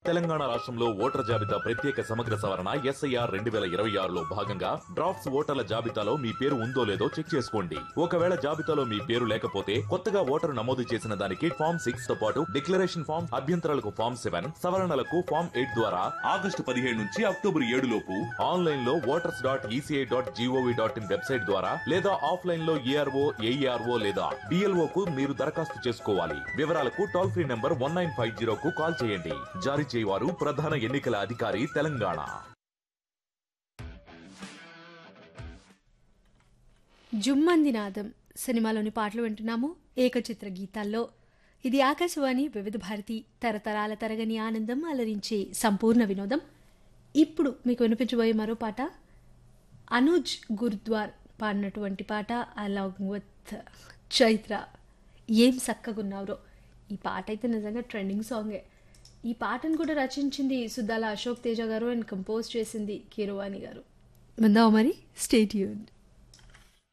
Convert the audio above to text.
తెలంగాణ రాష్ట్రంలో ఓటర్ జాబితా ప్రత్యేక సమగ్ర సవరణ ఎస్ఐఆర్ రెండు వేల ఇరవై ఆరులో భాగంగా డ్రాఫ్ట్స్ ఓటర్ల జాబితాలో మీ పేరు ఉందో లేదో చెక్ చేసుకోండి ఒకవేళ జాబితాలో మీ పేరు లేకపోతే కొత్తగా ఓటరు నమోదు చేసిన దానికి ఫామ్ సిక్స్ తో పాటు డిక్లరేషన్ ఫామ్ అభ్యంతరాలకు ఫామ్ సెవెన్ సవరణలకు ఫామ్ ఎయిట్ ద్వారా ఆగస్టు పదిహేడు నుంచి అక్టోబర్ ఏడు లోపు ఆన్లైన్ లో voters dot ECI dot gov dot in website ద్వారా లేదా ఆఫ్లైన్ లో ఏఆర్ఓ ఏఈఆర్ఓ లేదా డిఎల్ఓ కు మీరు దరఖాస్తు చేసుకోవాలి వివరాలకు toll free number one nine five జీరోకు కాల్ చేయండి జారీ చేయవారు ప్రధాన ఎన్నికల అధికారి తెలంగాణ జుమ్మందినాదం సినిమాలోని పాటలు వింటున్నాము ఏకచిత్ర గీతాల్లో ఇది ఆకాశవాణి వివిధ భారతి తరతరాల తరగని ఆనందం అలరించే సంపూర్ణ వినోదం ఇప్పుడు మీకు వినిపించబోయే మరో పాట అనుజ్ గురుద్వార్ పాడినటువంటి పాట అలాంగ్ విత్ చైత్ర ఏం చక్కగున్నారో ఈ పాట అయితే నిజంగా ట్రెండింగ్ సాంగే ఈ పాటను కూడా రచించింది సుద్దాల అశోక్ తేజ గారు అండ్ కంపోజ్ చేసింది కీరవాణి గారు విందామా మరి స్టేట్ యూన్